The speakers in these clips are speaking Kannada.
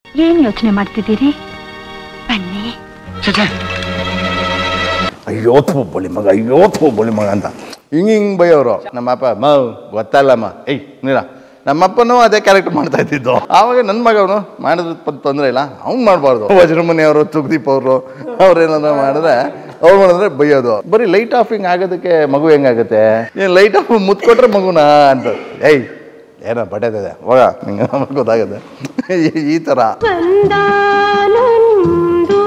ಏನ್ ಯೋಚನೆ ಮಾಡ್ತಿದ್ದೀರಿ ಬನ್ನಿ ಅಯ್ಯೋ ಥೂ ಬಳಿ ಮಗ ಅಯ್ಯೋ ಥೂ ಬಳಿ ಮಗ ಅಂತ ಹಿಂಗೆ ಹಿಂಗೆ ಬೈಯೋರು ನಮ್ಮಪ್ಪ ಮವ್ ಗೊತ್ತಲ್ಲಮ್ಮ ಏಯ್ ನೀರ ನಮ್ಮಪ್ಪನೂ ಅದೇ ಕ್ಯಾರೆಕ್ಟರ್ ಮಾಡ್ತಾ ಇದ್ದಿದ್ದು ಆವಾಗ ನನ್ನ ಮಗವನು ಮಾಡಿದ್ರೆ ತೊಂದರೆ ಇಲ್ಲ ಅವ್ನು ಮಾಡಬಾರ್ದು ವಜ್ರಮುನಿ ಅವರು ತುಗ್ದೀಪ್ ಅವರು ಅವ್ರೇನಾದ್ರು ಮಾಡಿದ್ರೆ ಅವ್ರು ಮಾಡಿದ್ರೆ ಬೈಯೋದು ಬರೀ ಲೈಟ್ ಆಫಿಂಗ್ ಆಗೋದಕ್ಕೆ ಮಗು ಹೆಂಗಾಗುತ್ತೆ ಏನು ಲೈಟ್ ಆಫ್ ಮುತ್ಕೊಟ್ರೆ ಮಗುನಾ ಅಂತ ಏಯ್ ಏನೋ ಬಟ್ಟೆದಿದೆ ಹೋಗ ನಿಂಗೆ ಗೊತ್ತಾಗುತ್ತೆ ಈ- ಈ ಥರ ಒಂದಾನೊಂದು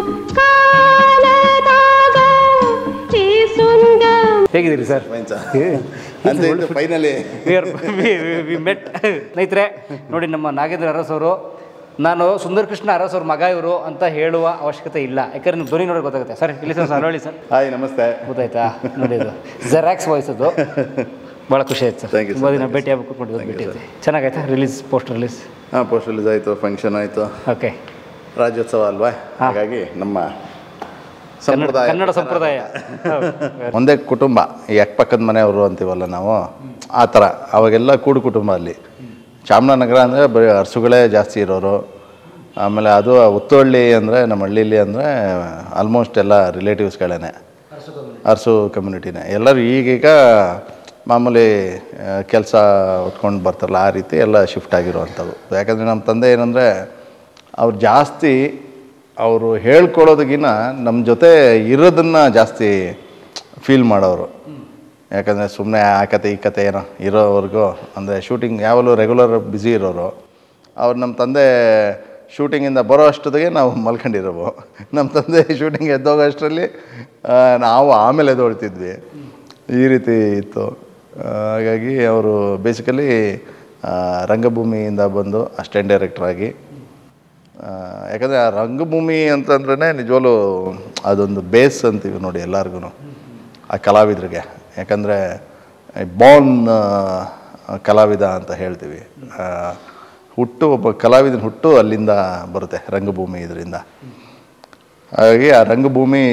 ಕಾಲದಾಗ ಈ ಸುಂದರ ಹೇಗಿದ್ದೀರಿ ಸರ್ ಅಂತ ಫೈನಲಿ ವಿ ಮೆಟ್ ಸ್ನೇಹಿತರೆ ನೋಡಿ ನಮ್ಮ ನಾಗೇಂದ್ರ ಅರಸ್ ಅವರು ನಾನು ಸುಂದರ್ ಕೃಷ್ಣ ಅರಸ್ ಅವ್ರ ಮಗ ಇವರು ಅಂತ ಹೇಳುವ ಅವಶ್ಯಕತೆ ಇಲ್ಲ ಯಾಕಂದ್ರೆ ನಿಮ್ಮ ಧ್ವನಿ ನೋಡಿ ಗೊತ್ತಾಗುತ್ತೆ ಸರ್ ಇಲ್ಲಿ ಸರ್ ಸರ್ ಹೇಳಿ ಸರ್ ಹಾಯ್ ನಮಸ್ತೆ ಗೊತ್ತಾಯ್ತಾ ನೋಡಿ ಇದು ಜೆರಾಕ್ಸ್ ವಾಯ್ಸ್ ಅದು ಭಾಳ ಖುಷಿ ಆಯ್ತು ಸರ್ Thank you, sir. ತುಂಬ ದಿನ Thank you, ಭೇಟಿ ಆಗ್ಬೇಕು ಕೊಟ್ಟು ಭೇಟಿ ಆಯ್ತು ಚೆನ್ನಾಗಾಯ್ತಾ ರಿಲೀಸ್ ಪೋಸ್ಟ್ ರಿಲೀಸ್ ಹಾಂ ಪೋಸ್ಟ್ ರಿಲೀಸ್ ಆಯಿತು ಫಂಕ್ಷನ್ ಆಯಿತು ಓಕೆ ರಾಜ್ಯೋತ್ಸವ ಅಲ್ವಾ ಹಾಗಾಗಿ ನಮ್ಮ ಕನ್ನಡ ಸಂಪ್ರದಾಯ ಕನ್ನಡ ಸಂಪ್ರದಾಯ ಹೌದು. ಒಂದೇ ಕುಟುಂಬ ಈ ಅಕ್ಕಪಕ್ಕದ ಮನೆಯವರು ಅಂತೀವಲ್ಲ ನಾವು ಆ ಥರ ಅವಾಗೆಲ್ಲ ಕೂಡು ಕುಟುಂಬ ಅಲ್ಲಿ ಚಾಮರಾಜನಗರ ಅಂದರೆ ಬರೀ ಹರ್ಸುಗಳೇ ಜಾಸ್ತಿ ಇರೋರು ಆಮೇಲೆ ಅದು ಉತ್ತೋಳ್ಳಿ ಅಂದರೆ ನಮ್ಮ ಹಳ್ಳೀಲಿ ಅಂದರೆ ಆಲ್ಮೋಸ್ಟ್ ಎಲ್ಲ ರಿಲೇಟಿವ್ಸ್ಗಳೇ ಅರಸು ಕಮ್ಯುನಿಟಿನೇ ಎಲ್ಲರೂ ಈಗೀಗ ಮಾಮೂಲಿ ಕೆಲಸ ಹೊತ್ಕೊಂಡು ಬರ್ತಾರಲ್ಲ ಆ ರೀತಿ ಎಲ್ಲ ಶಿಫ್ಟ್ ಆಗಿರುವಂಥದ್ದು ಯಾಕಂದರೆ ನಮ್ಮ ತಂದೆ ಏನಂದರೆ ಅವ್ರು ಜಾಸ್ತಿ ಅವರು ಹೇಳ್ಕೊಡೋದಕ್ಕಿಂತ ನಮ್ಮ ಜೊತೆ ಇರೋದನ್ನು ಜಾಸ್ತಿ ಫೀಲ್ ಮಾಡೋರು ಯಾಕಂದರೆ ಸುಮ್ಮನೆ ಆ ಕತೆ ಈ ಕತೆ ಏನೋ ಇರೋವರೆಗೂ ಅಂದರೆ ಶೂಟಿಂಗ್ ಯಾವಾಗಲೂ ರೆಗ್ಯುಲರ್ ಬ್ಯುಸಿ ಇರೋರು ಅವ್ರು ನಮ್ಮ ತಂದೆ ಶೂಟಿಂಗಿಂದ ಬರೋ ಅಷ್ಟೊತ್ತಿಗೆ ನಾವು ಮಲ್ಕೊಂಡಿರೋವು ನಮ್ಮ ತಂದೆ ಶೂಟಿಂಗ್ ಎದ್ದೋಗೋ ಅಷ್ಟರಲ್ಲಿ ಆ, ನಾವು ಆಮೇಲೆ ಎದ್ದೊಳ್ತಿದ್ವಿ ಈ ರೀತಿ ಇತ್ತು ಆ, ಹಾಗಾಗಿ ಅವರು ಬೇಸಿಕಲಿ ರಂಗಭೂಮಿಯಿಂದ ಬಂದು ಅಸಿಸ್ಟೆಂಟ್ ಡೈರೆಕ್ಟರ್ ಆಗಿ ಆ, ಯಾಕಂದರೆ ಆ ರಂಗಭೂಮಿ ಅಂತಂದ್ರೆ ನಿಜವಲ್ಲೂ ಅದೊಂದು ಬೇಸ್ ಅಂತೀವಿ ನೋಡಿ ಎಲ್ಲರಿಗೂ ಆ ಕಲಾವಿದರಿಗೆ ಯಾಕಂದರೆ ಬಾರ್ನ್ ಕಲಾವಿದ ಅಂತ ಹೇಳ್ತೀವಿ ಆ, ಹುಟ್ಟು ಒಬ್ಬ ಕಲಾವಿದನ ಹುಟ್ಟು ಅಲ್ಲಿಂದ ಬರುತ್ತೆ ರಂಗಭೂಮಿ ಇದರಿಂದ ಹಾಗಾಗಿ ಆ ರಂಗಭೂಮಿ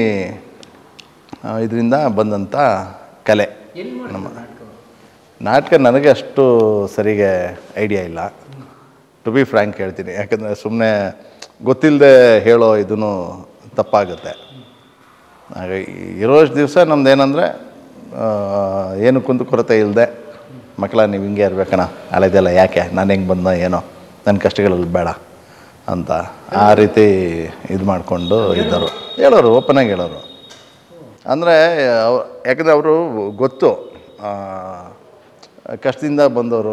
ಇದರಿಂದ ಬಂದಂಥ ಕಲೆ ನಮ್ಮ ನಾಟಕ ನನಗೆ ಅಷ್ಟು ಸರಿಗೆ ಐಡಿಯಾ ಇಲ್ಲ ಟು ಬಿ ಫ್ರ್ಯಾಂಕ್ ಹೇಳ್ತೀನಿ ಯಾಕಂದರೆ ಸುಮ್ಮನೆ ಗೊತ್ತಿಲ್ಲದೆ ಹೇಳೋ ಇದೂ ತಪ್ಪಾಗುತ್ತೆ ಹಾಗಾಗಿ ಇರೋಷ್ಟು ದಿವಸ ನಮ್ದು ಏನಂದರೆ ಏನು ಕುಂದು ಕೊರತೆ ಇಲ್ಲದೆ ಮಕ್ಕಳ ನೀವು ಹಿಂಗೆ ಇರ್ಬೇಕಣ್ಣ ಹಳೆದೆಲ್ಲ ಯಾಕೆ ನಾನು ಹೆಂಗೆ ಬಂದ ಏನೋ ನನ್ನ ಕಷ್ಟಗಳಲ್ಲಿ ಬೇಡ ಅಂತ ಆ ರೀತಿ ಇದು ಮಾಡಿಕೊಂಡು ಇದ್ದರು ಹೇಳೋರು ಓಪನಾಗಿ ಹೇಳೋರು ಅಂದರೆ ಯಾಕಂದರೆ ಅವರು ಗೊತ್ತು ಆ, ಕಷ್ಟದಿಂದ ಬಂದವರು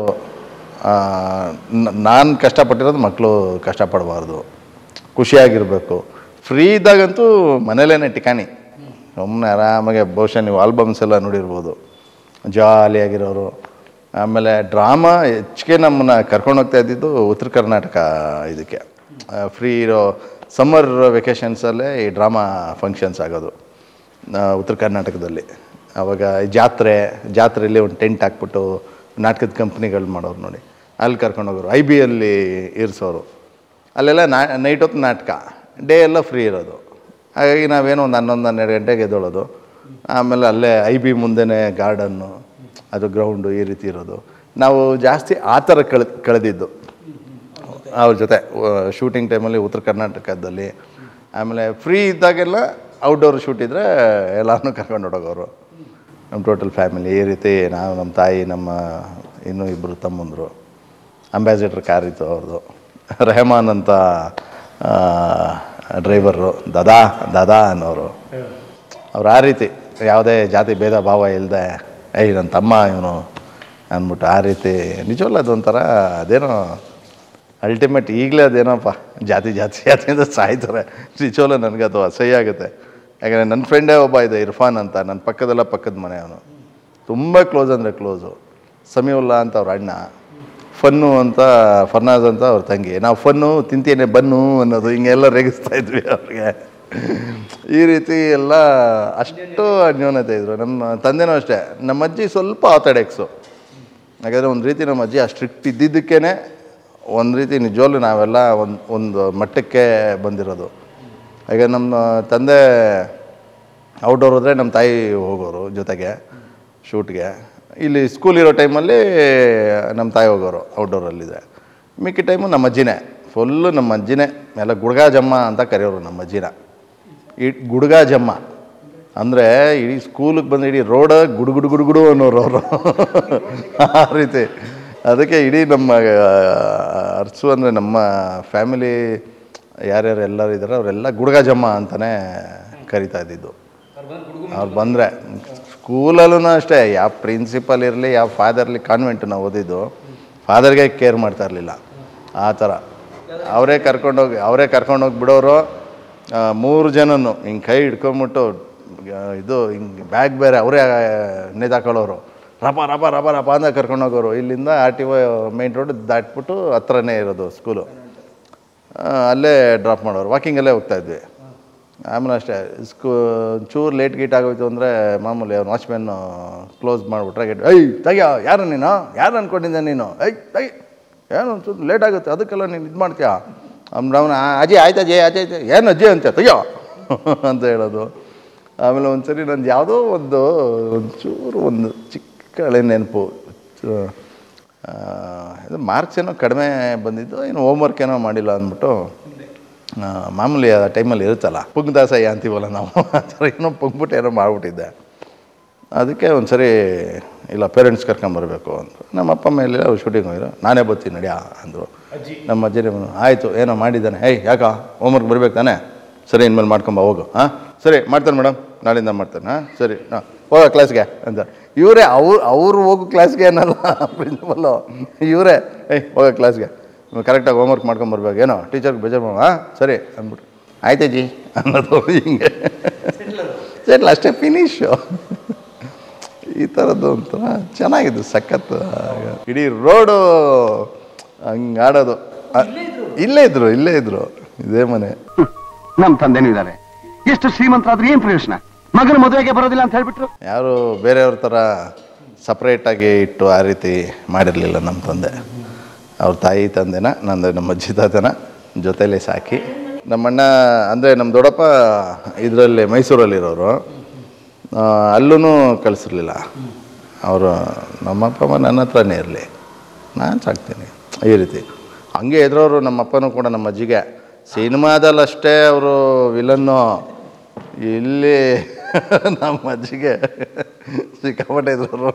ನಾನು ಕಷ್ಟಪಟ್ಟಿರೋದು ಮಕ್ಕಳು ಕಷ್ಟಪಡಬಾರ್ದು ಖುಷಿಯಾಗಿರಬೇಕು ಫ್ರೀ ಇದ್ದಾಗಂತೂ ಮನೇಲೇ ಟಿಕಾಣಿ ಸುಮ್ಮನೆ ಆರಾಮಾಗೆ ಬಹುಶಃ ನೀವು ಆಲ್ಬಮ್ಸ್ ಎಲ್ಲ ನೋಡಿರ್ಬೋದು ಜಾಲಿಯಾಗಿರೋರು ಆಮೇಲೆ ಡ್ರಾಮಾ ಹೆಚ್ಚಿಗೆ ನಮ್ಮನ್ನ ಕರ್ಕೊಂಡು ಹೋಗ್ತಾ ಇದ್ದಿದ್ದು ಉತ್ತರ ಕರ್ನಾಟಕ ಇದಕ್ಕೆ ಫ್ರೀ ಇರೋ ಸಮ್ಮರ್ ವೆಕೇಷನ್ಸಲ್ಲೇ ಈ ಡ್ರಾಮಾ ಫಂಕ್ಷನ್ಸ್ ಆಗೋದು ಆ, ಉತ್ತರ ಕರ್ನಾಟಕದಲ್ಲಿ ಆವಾಗ ಜಾತ್ರೆ ಜಾತ್ರೆಯಲ್ಲಿ ಒಂದು ಟೆಂಟ್ ಹಾಕ್ಬಿಟ್ಟು ನಾಟಕದ ಕಂಪ್ನಿಗಳು ಮಾಡೋರು ನೋಡಿ ಅಲ್ಲಿ ಕರ್ಕೊಂಡು ಹೋಗೋರು ಐ ಬಿ ಅಲ್ಲಿ ಇರಿಸೋರು ಅಲ್ಲೆಲ್ಲ ನಾ ನೈಟ್ ಹೊತ್ತು ನಾಟಕ ಡೇ ಎಲ್ಲ ಫ್ರೀ ಇರೋದು ಹಾಗಾಗಿ ನಾವೇನೋ ಒಂದು ಹನ್ನೊಂದು ಹನ್ನೆರಡು ಗಂಟೆಗೆ ಎದ್ದೊಳೋದು ಆಮೇಲೆ ಅಲ್ಲೇ ಐ ಬಿ ಮುಂದೆನೇ ಗಾರ್ಡನ್ನು ಅದು ಗ್ರೌಂಡು ಈ ರೀತಿ ಇರೋದು ನಾವು ಜಾಸ್ತಿ ಆ ಥರ ಕಳೆ ಕಳೆದಿದ್ದು ಅವ್ರ ಜೊತೆ ಶೂಟಿಂಗ್ ಟೈಮಲ್ಲಿ ಉತ್ತರ ಕರ್ನಾಟಕದಲ್ಲಿ ಆಮೇಲೆ ಫ್ರೀ ಇದ್ದಾಗೆಲ್ಲ ಔಟ್ಡೋರ್ ಶೂಟ್ ಇದ್ದರೆ ಎಲ್ಲರನ್ನೂ ಕರ್ಕೊಂಡು ಹೊಡೋಗೋರು ನಮ್ಮ ಟೋಟಲ್ ಫ್ಯಾಮಿಲಿ ಈ ರೀತಿ ನಾವು ನಮ್ಮ ತಾಯಿ ನಮ್ಮ ಇನ್ನೂ ಇಬ್ಬರು ತಮ್ಮಂದರು ಅಂಬಾಸಿಡರ್ ಕಾರ್ ಇತ್ತು ಅವ್ರದ್ದು ರೆಹಮಾನ್ ಅಂತ ಡ್ರೈವರು ದದಾ ದದಾ ಅನ್ನೋರು ಅವ್ರು ಆ ರೀತಿ ಯಾವುದೇ ಜಾತಿ ಭೇದ ಭಾವ ಇಲ್ಲದೆ ಏಯ್ ನನ್ನ ತಮ್ಮ ಇವನು ಅಂದ್ಬಿಟ್ಟು ಆ ರೀತಿ ನಿಜವಲ್ಲ ಅದೊಂಥರ ಅದೇನೋ ಅಲ್ಟಿಮೇಟ್ ಈಗಲೇ ಅದೇನೋಪ್ಪ ಜಾತಿ ಜಾತಿ ಜಾತಿ ಅಂತ ಸಾಯ್ತಾರೆ ನಿಜವಲ್ಲ ನನಗೆ ಅದು ಅಸಹ್ಯ ಆಗುತ್ತೆ ಯಾಕಂದರೆ ನನ್ನ ಫ್ರೆಂಡೇ ಒಬ್ಬ ಇದೆ ಇರ್ಫಾನ್ ಅಂತ ನನ್ನ ಪಕ್ಕದೆಲ್ಲ ಪಕ್ಕದ ಮನೆ ಅವನು ತುಂಬ ಕ್ಲೋಸ್ ಅಂದರೆ ಕ್ಲೋಸು ಸಮೀವುಲ್ಲಾ ಅಂತ ಅವ್ರ ಅಣ್ಣ ಫನ್ನು ಅಂತ ಫರ್ನಾಜ್ ಅಂತ ಅವ್ರ ತಂಗಿ ನಾವು ಫನ್ನು ತಿಂತೇನೆ ಬನ್ನು ಅನ್ನೋದು ಹಿಂಗೆಲ್ಲ ರೇಗಿಸ್ತಾ ಇದ್ವಿ ಅವ್ರಿಗೆ ಈ ರೀತಿ ಎಲ್ಲ ಅಷ್ಟು ಅನ್ಯೋನ್ಯತೆ ಇದ್ರು ನಮ್ಮ ತಂದೆನೂ ಅಷ್ಟೇ ನಮ್ಮ ಅಜ್ಜಿ ಸ್ವಲ್ಪ ಆತಡೆಕ್ಸು ಯಾಕಂದರೆ ಒಂದು ರೀತಿ ನಮ್ಮ ಅಜ್ಜಿ ಆ ಸ್ಟ್ರಿಕ್ಟ್ ಇದ್ದಿದ್ದಕ್ಕೇ ಒಂದು ರೀತಿ ನಿಜವಾಗ್ಲೂ ನಾವೆಲ್ಲ ಒಂದು ಒಂದು ಮಟ್ಟಕ್ಕೆ ಬಂದಿರೋದು ಈಗ ನಮ್ಮ ತಂದೆ ಔಟ್ಡೋರ್ ಹೋದರೆ ನಮ್ಮ ತಾಯಿ ಹೋಗೋರು ಜೊತೆಗೆ ಶೂಟ್ಗೆ ಇಲ್ಲಿ ಸ್ಕೂಲ್ ಇರೋ ಟೈಮಲ್ಲಿ ನಮ್ಮ ತಾಯಿ ಹೋಗೋರು ಔಟ್ಡೋರಲ್ಲಿದೆ ಮಿಕ್ಕಿ ಟೈಮು ನಮ್ಮ ಅಜ್ಜಿನೇ ಫುಲ್ಲು ನಮ್ಮ ಅಜ್ಜಿನೇ ಎಲ್ಲ ಗುಡ್ಗಾಜಮ್ಮ ಅಂತ ಕರೆಯೋರು ನಮ್ಮ ಅಜ್ಜಿನ ಈ ಗುಡ್ಗಾಜಮ್ಮ ಅಂದರೆ ಇಡೀ ಸ್ಕೂಲಿಗೆ ಬಂದು ಇಡೀ ರೋಡ ಗುಡು ಗುಡು ಗುಡು ಗುಡು ಅನ್ನೋರು ಅವರು ಆ ರೀತಿ ಅದಕ್ಕೆ ಇಡೀ ನಮ್ಮ ಅರ್ಸು ಅಂದರೆ ನಮ್ಮ ಫ್ಯಾಮಿಲಿ ಯಾರ್ಯಾರು ಎಲ್ಲರೂ ಇದ್ದಾರೆ ಅವರೆಲ್ಲ ಗುಡ್ಗಾಜಮ್ಮ ಅಂತಲೇ ಕರಿತಾ ಇದ್ದಿದ್ದು ಅವ್ರು ಬಂದರೆ ಸ್ಕೂಲಲ್ಲೂ ಅಷ್ಟೇ ಯಾವ ಪ್ರಿನ್ಸಿಪಲ್ ಇರಲಿ ಯಾವ ಫಾದರ್ ಇರಲಿ ಕಾನ್ವೆಂಟ್ ನಾವು ಓದಿದ್ದು ಫಾದರ್ಗೆ ಕೇರ್ ಮಾಡ್ತಾ ಇರಲಿಲ್ಲ ಆ ಥರ ಅವರೇ ಕರ್ಕೊಂಡೋಗಿ ಅವರೇ ಕರ್ಕೊಂಡೋಗಿ ಬಿಡೋರು ಆ, ಮೂರು ಜನನು ಹಿಂಗೆ ಕೈ ಹಿಡ್ಕೊಂಬಿಟ್ಟು ಆ, ಇದು ಹಿಂಗೆ ಬ್ಯಾಗ್ ಬೇರೆ ಅವರೇ ನೇತಾಕೊಳ್ಳೋರು ರಪ ರಪ ರಪ ರಪ ಅಂತ ಕರ್ಕೊಂಡೋಗೋರು ಇಲ್ಲಿಂದ R T O main road ದಾಟ್ಬಿಟ್ಟು ಹತ್ರನೇ ಇರೋದು ಸ್ಕೂಲು ಆ, ಅಲ್ಲೇ ಡ್ರಾಪ್ ಮಾಡೋರು ವಾಕಿಂಗಲ್ಲೇ ಹೋಗ್ತಾ ಇದ್ವಿ ಆಮೇಲೆ ಅಷ್ಟೇ ಸ್ಕೂ ಚೂರು ಲೇಟ್ ಗೀಟ್ ಆಗೋಯ್ತು ಅಂದರೆ ಮಾಮೂಲಿ ಅವ್ನು ವಾಚ್ಮ್ಯಾನ್ ಕ್ಲೋಸ್ ಮಾಡಿಬಿಟ್ರೆ ಗೇಟ್ ಐ ತೆಗಿಯೋ ಯಾರು ನೀನು ಯಾರು ಅನ್ಕೊಂಡಿದ್ದೆ ನೀನು ಐ ತೆಗಿ ಏನು ಒಂಚೂರು ಲೇಟ್ ಆಗುತ್ತೆ ಅದಕ್ಕೆಲ್ಲ ನೀನು ಇದು ಮಾಡ್ತೀಯಾ ಅವ್ನು ಅವನು ಅಜ್ಜಿ ಆಯ್ತು ಅಜ್ಜಿ ಅಜ್ಜಿ ಆಯ್ತು ಏನು ಅಜ್ಜಿ ಅಂತ ತೆಗಿಯೋ ಅಂತ ಹೇಳೋದು ಆಮೇಲೆ ಒಂದ್ಸರಿ ನಂದು ಯಾವುದೋ ಒಂದು ಒಂಚೂರು ಒಂದು ಚಿಕ್ಕ ಹಳೆ ನೆನಪು ಆ, ಇದು ಮಾರ್ಕ್ಸ್ ಏನೋ ಕಡಿಮೆ ಬಂದಿದ್ದು ಏನು ಹೋಮ್ವರ್ಕ್ ಏನೋ ಮಾಡಿಲ್ಲ ಅಂದ್ಬಿಟ್ಟು ಆ, ಮಾಮೂಲಿ ಆ ಟೈಮಲ್ಲಿ ಇರುತ್ತಲ್ಲ ಪುಂಗ್ದಾಸಯ್ಯ ಅಂತೀವಲ್ಲ ನಾವು ಆ ಥರ ಏನೋ ಪುಂಗ್ಬಿಟ್ಟು ಏನೋ ಮಾಡಿಬಿಟ್ಟಿದ್ದೆ ಅದಕ್ಕೆ ಒಂದು ಸರಿ ಇಲ್ಲ ಪೇರೆಂಟ್ಸ್ ಕರ್ಕೊಂಬರ್ಬೇಕು ಅಂತ ನಮ್ಮ ಅಪ್ಪ ಮೇಲೆ ಅವ್ರು ಶೂಟಿಂಗ್ ಹೋಗಿದ್ರು ನಾನೇ ಬರ್ತೀನಿ ನಡಿಯ ಅಂದರು ನಮ್ಮ ಅಜ್ಜಿನೇ ಬಂದು ಆಯಿತು ಏನೋ ಮಾಡಿದ್ದಾನೆ ಏಯ್ ಯಾಕ ಹೋಮ್ವರ್ಕ್ ಬರ್ಬೇಕು ತಾನೆ ಸರಿ ಇನ್ಮೇಲೆ ಮಾಡ್ಕೊಂಬ ಹೋಗು ಹಾಂ ಸರಿ ಮಾಡ್ತಾನೆ ಮೇಡಮ್ ನಾಳಿಂದ ಮಾಡ್ತಾನೆ ಹಾಂ ಸರಿ ಹಾಂ ಹೋಗ ಕ್ಲಾಸ್ಗೆ ಅಂತ ಇವರೇ ಅವ್ರು ಅವ್ರು ಹೋಗೋ ಕ್ಲಾಸ್ಗೆ ಏನಲ್ಲ ಪ್ರಿನ್ಸಿಪಲ್ಲು ಇವರೇ ಏಯ್ ಹೋಗ ಕ್ಲಾಸ್ಗೆ ಕರೆಕ್ಟಾಗಿ ಹೋಮ್ವರ್ಕ್ ಮಾಡ್ಕೊಂಬರ್ಬೇಕು ಏನೋ ಟೀಚರ್ಗೆ ಬೇಜಾರು ಮಾಡ ಹಾಂ ಸರಿ ಅಂದ್ಬಿಟ್ಟು ಆಯ್ತು ಜಿ ಅನ್ನೋದು ಹಿಂಗೆ ಸರಿ ಅಷ್ಟೇ ಫಿನಿಶು ಈ ಥರದ್ದು ಒಂಥರ ಚೆನ್ನಾಗಿದ್ದು ಸಖತ್ ಇಡೀ ರೋಡು ಹಂಗೆ ಆಡೋದು ಅ- ಇಲ್ಲೇ ಇದ್ರು ಇಲ್ಲೇ ಇದ್ರು ಇದೇ ಮನೆ ನಮ್ ತಂದೆನೂ ಇದ್ದಾರೆ ಎಷ್ಟು ಶ್ರೀಮಂತರಾದ್ರೂ ಏನ್ ಪ್ರಯೋಜನ ಮಗನ ಮದುವೆಗೆ ಬರೋದಿಲ್ಲ ಅಂತ ಹೇಳ್ಬಿಟ್ರು ಯಾರು ಬೇರೆಯವ್ರ ಥರ ಸಪ್ರೇಟಾಗಿ ಇಟ್ಟು ಆ ರೀತಿ ಮಾಡಿರಲಿಲ್ಲ ನಮ್ಮ ತಂದೆ ಅವ್ರ ತಾಯಿ ತಂದೆನ ನಂದು ನಮ್ಮ ಅಜ್ಜಿ ತಾತನ ಜೊತೆಲೇ ಸಾಕಿ ನಮ್ಮಣ್ಣ ಅಂದರೆ ನಮ್ಮ ದೊಡ್ಡಪ್ಪ ಇದರಲ್ಲಿ ಮೈಸೂರಲ್ಲಿರೋರು ಅಲ್ಲೂ ಕಳಿಸಿರ್ಲಿಲ್ಲ ಅವರು ನಮ್ಮಪ್ಪ ಅಮ್ಮ ನನ್ನ ಹತ್ರನೇ ಇರಲಿ ನಾನು ಸಾಕ್ತೀನಿ ಈ ರೀತಿ ಹಂಗೆ ಎದುರವರು ನಮ್ಮ ಅಪ್ಪನೂ ಕೂಡ ನಮ್ಮ ಅಜ್ಜಿಗೆ ಸಿನಿಮಾದಲ್ಲಷ್ಟೇ ಅವರು ವಿಲನ್ನು ಇಲ್ಲಿ ನಮ್ಮ ಅಜ್ಜಿಗೆ ಸಿಕ್ಕಾಪಟ್ಟೆ ಇದ್ರು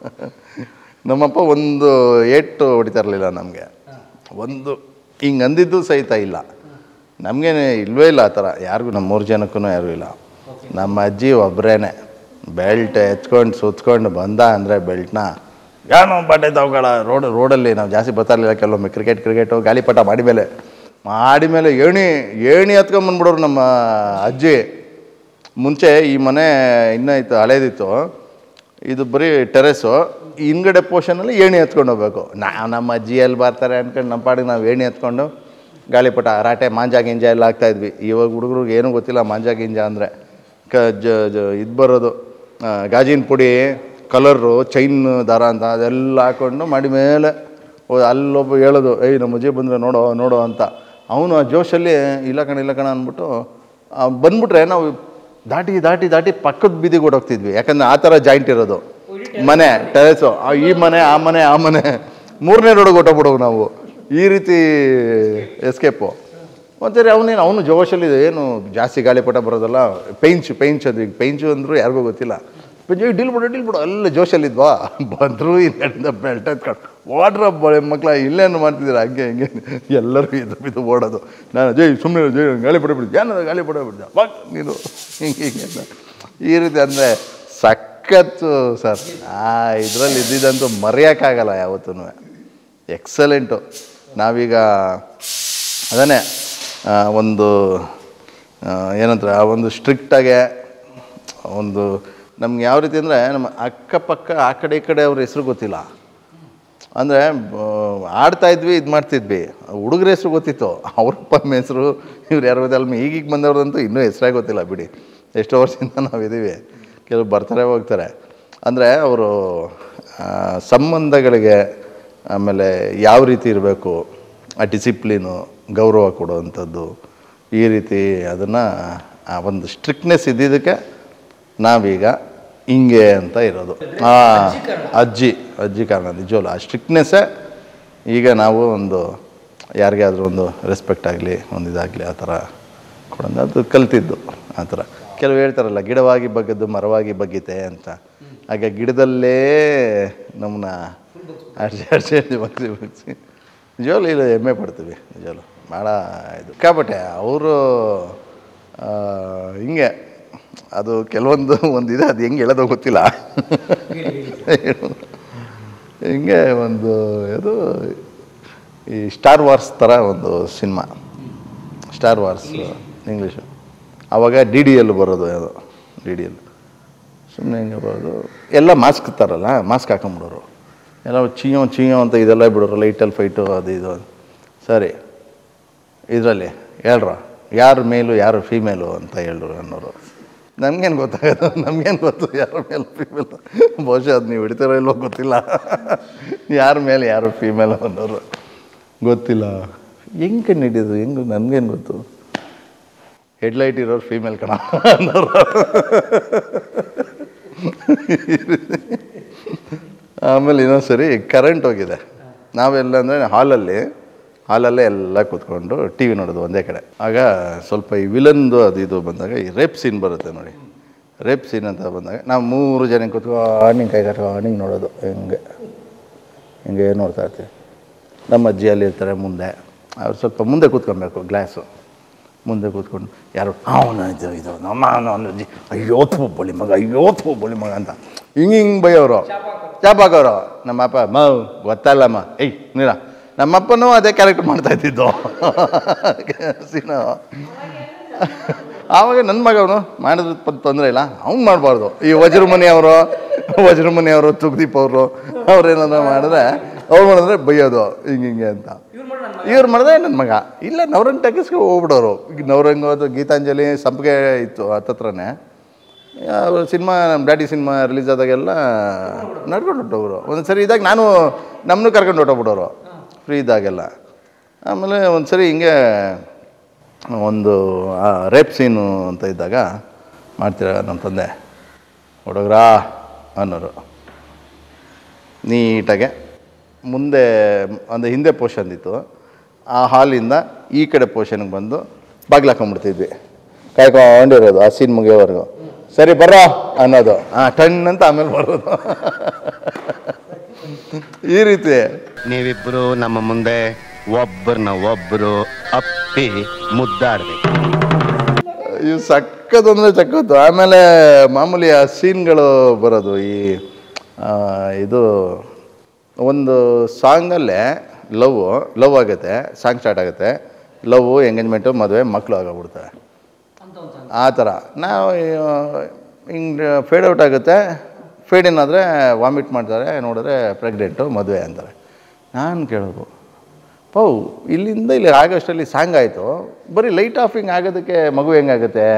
ನಮ್ಮಪ್ಪ ಒಂದು ಏಟು ಹೊಡಿತಾ ಇರಲಿಲ್ಲ ನಮಗೆ ಒಂದು ಹಿಂಗೆ ಅಂದಿದ್ದು ಸಹಿತ ಇಲ್ಲ ನಮಗೇನೆ ಇಲ್ವೇ ಇಲ್ಲ ಆ ಥರ ಯಾರಿಗೂ ನಮ್ಮ ಮೂರು ಜನಕ್ಕೂ ಯಾರೂ ಇಲ್ಲ ನಮ್ಮ ಅಜ್ಜಿ ಒಬ್ಬರೇನೆ ಬೆಲ್ಟ್ ಎತ್ಕೊಂಡು ಸುತ್ಕೊಂಡು ಬಂದ ಅಂದರೆ ಬೆಲ್ಟ್ನ ಏನೋ ಬಟ್ಟೆ ತಗೊಳ ರೋಡ್ ರೋಡಲ್ಲಿ ನಾವು ಜಾಸ್ತಿ ಬರ್ತಾ ಇರಲಿಲ್ಲ ಕೆಲವೊಮ್ಮೆ ಕ್ರಿಕೆಟ್ ಕ್ರಿಕೆಟು ಗಾಳಿಪಟ ಮಾಡಿ ಮೇಲೆ ಮಾಡಿ ಮೇಲೆ ಏಣಿ ಏಣಿ ಹತ್ಕೊಂಬಂದ್ಬಿಡೋರು ನಮ್ಮ ಅಜ್ಜಿ ಮುಂಚೆ ಈ ಮನೆ ಇನ್ನೂ ಇತ್ತು ಹಳೇದಿತ್ತು ಇದು ಬರೀ ಟೆರೆಸು ಹಿಂದ್ಗಡೆ ಪೋರ್ಷನಲ್ಲಿ ಏಣಿ ಎತ್ಕೊಂಡು ಹೋಗ್ಬೇಕು ನಾವು ನಮ್ಮ ಅಜ್ಜಿ ಎಲ್ಲಿ ಬರ್ತಾರೆ ಅನ್ಕೊಂಡು ನಮ್ಮ ಪಾಡಿಗೆ ನಾವು ಏಣಿ ಎತ್ಕೊಂಡು ಗಾಳಿಪಟ ರಾಟೆ ಮಾಂಜ ಗಿಂಜ ಎಲ್ಲ ಹಾಕ್ತಾಯಿದ್ವಿ ಇವಾಗ ಹುಡುಗರಿಗೆ ಏನೂ ಗೊತ್ತಿಲ್ಲ ಮಾಂಜ ಗಿಂಜ ಅಂದರೆ ಕ ಜ ಜ ಇದು ಬರೋದು ಆ, ಗಾಜಿನ ಪುಡಿ ಕಲರು ಚೈನ್ ದಾರ ಅಂತ ಅದೆಲ್ಲ ಹಾಕ್ಕೊಂಡು ಮಾಡಿ ಮೇಲೆ ಓ ಅಲ್ಲೊಬ್ಬ ಹೇಳೋದು ಏಯ್ ನಮ್ಮ ಅಜ್ಜಿ ಬಂದರೆ ನೋಡೋ ನೋಡೋ ಅಂತ ಅವನು ಆ ಜೋಶಲ್ಲಿ ಇಲ್ಲ ಕಣ ಇಲ್ಲ ಕಣ ಅಂದ್ಬಿಟ್ಟು ಆ, ಬಂದ್ಬಿಟ್ರೆ ನಾವು ದಾಟಿ ದಾಟಿ ದಾಟಿ ಪಕ್ಕದ ಬೀದಿಗೆ ಓಡೋಗ್ತಿದ್ವಿ ಯಾಕಂದ್ರೆ ಆ ಥರ ಜಾಯಿಂಟ್ ಇರೋದು ಮನೆ ಟೆರೆಸು ಆ, ಈ ಮನೆ ಆ ಮನೆ ಆ ಮನೆ ಮೂರನೇ ರೋಡಿಗೆ ಹೊಟ್ಟೋಗ್ಬಿಡೋವು ನಾವು ಈ ರೀತಿ ಎಸ್ಕೇಪು ಒಂದ್ಸರಿ ಅವನೇನು ಅವನು ಜೋಶಲ್ಲಿ ಏನು ಜಾಸ್ತಿ ಗಾಳಿಪಟ ಬರೋದಲ್ಲ ಪೈಂಚು ಪೈಂಚ್ ಅದು ಈಗ ಪೈಂಚು ಅಂದರೂ ಯಾರಿಗೂ ಗೊತ್ತಿಲ್ಲ ಪಂಚು ಡೀಲ್ ಬಿಡು ಡೀಲ್ ಬಿಡು ಅಲ್ಲ ಜೋಶಲ್ಲಿದ್ವಾ ಬಂದರು ಹಿಂದ್ಗಡೆಯಿಂದ ಬೆಲ್ಟ್ ಎತ್ಕೊಂಡು ವಾಟ್ರ ಬಳೆ ಮಕ್ಕಳ ಇಲ್ಲೇನು ಮಾಡ್ತಿದ್ದೀರಾ ಹಂಗೆ ಹಿಂಗೆ ಎಲ್ಲರೂ ಇದು ಬಿದ್ದು ಓಡೋದು ನಾನು ಜೈ ಸುಮ್ಮನೆ ಜೈ ಗಾಳಿ ಪಡ ಬಿಡ್ದು ಏನದು ಗಾಳಿ ಪಡ ಬಿಡ್ದು ಬಾಕ್ ನೀನು ಹಿಂಗೆ ಹಿಂಗೆ ಅಂತ ಈ ರೀತಿ ಅಂದರೆ ಸಖತ್ತು ಸರ್ ಆ ಇದರಲ್ಲಿ ಇದ್ದಿದ್ದಂತೂ ಮರೆಯೋಕ್ಕಾಗಲ್ಲ ಯಾವತ್ತೂ ಎಕ್ಸಲೆಂಟು ನಾವೀಗ ಅದನ್ನೇ ಆ, ಒಂದು ಆ, ಏನಂತಾರೆ ಆ ಒಂದು ಸ್ಟ್ರಿಕ್ಟಾಗೆ ಒಂದು ನಮ್ಗೆ ಯಾವ ರೀತಿ ಅಂದರೆ ನಮ್ಮ ಅಕ್ಕಪಕ್ಕ ಆ ಕಡೆ ಈ ಕಡೆ ಅವ್ರ ಹೆಸರು ಗೊತ್ತಿಲ್ಲ ಅಂದರೆ ಆಡ್ತಾ ಇದ್ವಿ ಇದು ಮಾಡ್ತಿದ್ವಿ ಹುಡುಗರ ಹೆಸರು ಗೊತ್ತಿತ್ತು ಅವ್ರಪ್ಪ ಹೆಸರು ಇವ್ರು ಯಾರು ಗೊತ್ತಲ್ಲ ಈಗೀಗ ಬಂದವ್ರದಂತೂ ಇನ್ನೂ ಹೆಸರೇ ಗೊತ್ತಿಲ್ಲ ಬಿಡಿ ಎಷ್ಟೋ ವರ್ಷದಿಂದ ನಾವು ಇದ್ದೀವಿ ಕೆಲವು ಬರ್ತಾರೆ ಹೋಗ್ತಾರೆ ಅಂದರೆ ಅವರು ಸಂಬಂಧಗಳಿಗೆ ಆಮೇಲೆ ಯಾವ ರೀತಿ ಇರಬೇಕು ಆ ಡಿಸಿಪ್ಲಿನು ಗೌರವ ಕೊಡುವಂಥದ್ದು ಈ ರೀತಿ ಅದನ್ನು ಆ ಒಂದು ಸ್ಟ್ರಿಕ್ನೆಸ್ ಇದ್ದಿದ್ದಕ್ಕೆ ನಾವೀಗ ಹಿಂಗೆ ಅಂತ ಇರೋದು ಹಾಂ ಅಜ್ಜಿ ಅಜ್ಜಿ ಕಾರಣ ನಿಜವಲ್ಲ ಆ ಸ್ಟ್ರಿಕ್ನೆಸ್ಸೇ ಈಗ ನಾವು ಒಂದು ಯಾರಿಗೇ ಆದರೂ ಒಂದು ರೆಸ್ಪೆಕ್ಟ್ ಆಗಲಿ ಒಂದು ಇದಾಗಲಿ ಆ ಥರ ಕೊಡೋದು ಅದು ಕಲ್ತಿದ್ದು ಆ ಥರ ಕೆಲವು ಹೇಳ್ತಾರಲ್ಲ ಗಿಡವಾಗಿ ಬಗ್ಗದ್ದು ಮರವಾಗಿ ಬಗ್ಗಿದೆ ಅಂತ ಹಾಗೆ ಗಿಡದಲ್ಲೇ ನಮ್ಮನ್ನ ಅರ್ಜಿ ಅರ್ಜಿ ಬಗ್ಸಿ ಬಗ್ಸಿ ನಿಜವಾಗ್ಲೂ ಇದು ಹೆಮ್ಮೆ ಪಡ್ತೀವಿ ನಿಜವಾಗ್ಲೂ ಭಾಳ ಇದು ಕಾಬಟ್ಟೆ ಅವರು ಹಿಂಗೆ ಅದು ಕೆಲವೊಂದು ಒಂದು ಇದೆ ಅದು ಹೆಂಗೆ ಹೇಳೋದು ಗೊತ್ತಿಲ್ಲ ಹಿಂಗೆ ಒಂದು ಇದು ಈ ಸ್ಟಾರ್ ವಾರ್ಸ್ ಥರ ಒಂದು ಸಿನಿಮಾ ಸ್ಟಾರ್ ವಾರ್ಸ್ ಇಂಗ್ಲೀಷು ಆವಾಗ ಡಿ ಡಿ ಎಲ್ ಬರೋದು ಅದು ಡಿ ಡಿ ಎಲ್ ಸುಮ್ಮನೆ ಹಿಂಗೆ ಬರೋದು ಎಲ್ಲ ಮಾಸ್ಕ್ ತರಲ್ಲ ಮಾಸ್ಕ್ ಹಾಕೊಂಬಿಡೋರು ಎಲ್ಲ ಚೀಯೋ ಚೀಯೋ ಅಂತ ಇದೆಲ್ಲ ಬಿಡೋರು ಲೈಟಲ್ಲಿ ಫೈಟು ಅದು ಇದು ಸರಿ ಇದರಲ್ಲಿ ಹೇಳ್ರ ಯಾರು ಮೇಲು ಯಾರು ಫೀಮೇಲು ಅಂತ ಹೇಳಿದ್ರು ಅನ್ನೋರು ನಮಗೇನು ಗೊತ್ತಾಗೋದು ನಮಗೇನು ಗೊತ್ತು ಯಾರ ಮೇಲೆ ಫೀಮೇಲು ಬಹುಶಃ ಅದು ನೀವು ಹಿಡಿತಿರೋ ಇಲ್ವೋ ಗೊತ್ತಿಲ್ಲ ಯಾರ ಮೇಲೆ ಯಾರು ಫೀಮೇಲು ಅನ್ನೋರು ಗೊತ್ತಿಲ್ಲ ಹೆಂಗೆ ಕಂಡು ಹಿಡಿಯೋದು ಹೆಂಗೆ ನನಗೇನು ಗೊತ್ತು ಹೆಡ್ಲೈಟ್ ಇರೋರು ಫೀಮೇಲ್ ಕಣ ಅನ್ನೋರು ಆಮೇಲೆ ಇನ್ನೊಂದು ಸರಿ ಕರೆಂಟ್ ಹೋಗಿದೆ ನಾವೆಲ್ಲ ಅಂದರೆ ಹಾಲಲ್ಲಿ ಹಾಲಲ್ಲೇ ಎಲ್ಲ ಕೂತ್ಕೊಂಡು ಟಿ ವಿ ನೋಡೋದು ಒಂದೇ ಕಡೆ ಆಗ ಸ್ವಲ್ಪ ಈ ವಿಲನ್ದು ಅದು ಇದು ಬಂದಾಗ ಈ ರೇಪ್ ಸೀನ್ ಬರುತ್ತೆ ನೋಡಿ ರೇಪ್ ಸೀನ್ ಅಂತ ಬಂದಾಗ ನಾವು ಮೂರು ಜನ ಕೂತ್ಕೊಂಡು ಹಿಂಗೆ ಕೈ ಕಟ್ಕೊಂಡು ಹಿಂಗೆ ನೋಡೋದು ಹಿಂಗೆ ಹಿಂಗೆ ನೋಡ್ತಾ ಇರ್ತೀವಿ ನಮ್ಮ ಅಜ್ಜಿ ಅಲ್ಲಿ ಇರ್ತಾರೆ ಮುಂದೆ ಅವ್ರು ಸ್ವಲ್ಪ ಮುಂದೆ ಕೂತ್ಕೊಬೇಕು ಗ್ಲಾಸು ಮುಂದೆ ಕೂತ್ಕೊಂಡು ಯಾರು ಅವನು ಇದು ಇದು ನಮ್ಮ ಅವನು ಅಜ್ಜಿ ಅಯ್ಯೋ ಥೂ ಬಳಿ ಮಗ ಅಯ್ಯೋ ಥೂ ಬಳಿ ಮಗ ಅಂತ ಹಿಂಗೆ ಹಿಂಗೆ ಬೈಯೋರು ಚಾಪ್ ಹಾಕೋರು ನಮ್ಮಪ್ಪ ಮ ಗೊತ್ತಲ್ಲಮ್ಮ ಏಯ್ ನೀರ ನಮ್ಮಪ್ಪನೂ ಅದೇ ಕ್ಯಾರೆಕ್ಟರ್ ಮಾಡ್ತಾ ಇದ್ದಿದ್ದು ಸೀನು ಆವಾಗ ನನ್ನ ಮಗವನು ಮಾಡಿದ್ರೆ ಪ- ತೊಂದರೆ ಇಲ್ಲ ಅವ್ನು ಮಾಡಬಾರ್ದು ಈ ವಜ್ರಮುನಿ ಅವರು ವಜ್ರಮುನಿ ಅವರು ತುಗ್ದೀಪ್ ಅವರು ಅವ್ರೇನಾದ್ರು ಮಾಡಿದ್ರೆ ಅವ್ರು ಮಾಡಿದ್ರೆ ಬೈಯೋದು ಹಿಂಗೆ ಹಿಂಗೆ ಅಂತ ಇವ್ರು ಮಾಡಿದ್ರೆ ನನ್ನ ಮಗ ಇಲ್ಲ ನವರಂಗ್ ಟಕಿಸ್ಗೆ ಹೋಗ್ಬಿಡೋರು ಈಗ ನವರಂಗ್ ಅದು ಗೀತಾಂಜಲಿ ಸಂಪಿಗೆ ಇತ್ತು ಹತ್ತತ್ರನೇ ಸಿನಿಮಾ ನಮ್ಮ ಡ್ಯಾಡಿ ಸಿನಿಮಾ ರಿಲೀಸ್ ಆದಾಗೆಲ್ಲ ನಡ್ಕೊಂಡು ಹೊಟ್ಟೋಗ್ರು ಒಂದು ಸರಿ ಇದ್ದಾಗ ನಾನು ನಮ್ಮನ್ನು ಕರ್ಕೊಂಡು ಹೊಟ್ಟೋಗ್ಬಿಡೋರು ಫ್ರೀ ಇದ್ದಾಗೆಲ್ಲ ಆಮೇಲೆ ಒಂದು ಸರಿ ಹಿಂಗೆ ಒಂದು ರೇಪ್ ಸೀನು ಅಂತ ಇದ್ದಾಗ ಮಾಡ್ತೀರ ನಮ್ಮ ತಂದೆ ಹುಡುಗ್ರಾ ಅನ್ನೋರು ನೀಟಾಗೆ ಮುಂದೆ ಅಂದರೆ ಹಿಂದೆ ಪೋರ್ಷನ್ ಇತ್ತು ಆ ಹಾಲಿಂದ ಈ ಕಡೆ ಪೋರ್ಷನ್ಗೆ ಬಂದು ಬಾಗಿಲು ಹಾಕೊಂಡ್ಬಿಡ್ತಿದ್ವಿ ಕಾಯ್ಕೊಂಡಿರೋದು ಆ ಸೀನ್ ಮುಗಿಯೋವರೆಗೂ ಸರಿ ಬರೋ ಅನ್ನೋದು ಹಾಂ ಟಣ್ ಅಂತ ಆಮೇಲೆ ಬರೋದು ಈ ರೀತಿ ನೀವಿಬ್ರು ನಮ್ಮ ಮುಂದೆ ಒಬ್ಬರನ್ನ ಒಬ್ಬರು ಅಪ್ಪಿ ಮುದ್ದಾಡ್ಬೇಕು ಇವು ಸಕ್ಕತ್ತು ಅಂದರೆ ಸಕ್ಕತ್ತು ಆಮೇಲೆ ಮಾಮೂಲಿ ಆ ಸೀನ್ಗಳು ಬರೋದು ಈ ಆ, ಇದು ಒಂದು ಸಾಂಗಲ್ಲೇ ಲವ್ ಲವ್ ಆಗುತ್ತೆ ಸಾಂಗ್ ಸ್ಟಾರ್ಟ್ ಆಗುತ್ತೆ ಲವ್ ಎಂಗೇಜ್ಮೆಂಟು ಮದುವೆ ಮಕ್ಕಳು ಆಗೋಗ್ಬಿಡ್ತವೆ ಆ ಥರ ನಾವು ಹಿಂಗೆ ಫೇಡ್ ಔಟ್ ಆಗುತ್ತೆ ಫೇಡ್ ಇನ್ ಆದರೆ ವಾಮಿಟ್ ಮಾಡ್ತಾರೆ ನೋಡಿದ್ರೆ ಪ್ರೆಗ್ನೆಂಟು ಮದುವೆ ಅಂತಾರೆ ನಾನು ಕೇಳೋದು ಪೌ ಇಲ್ಲಿಂದ ಇಲ್ಲಿ ಆಗೋಷ್ಟರಲ್ಲಿ ಸಾಂಗ್ ಆಯಿತು ಬರೀ ಲೈಟ್ ಆಫಿಂಗ್ ಆಗೋದಕ್ಕೆ ಮಗು ಹೆಂಗಾಗುತ್ತೆ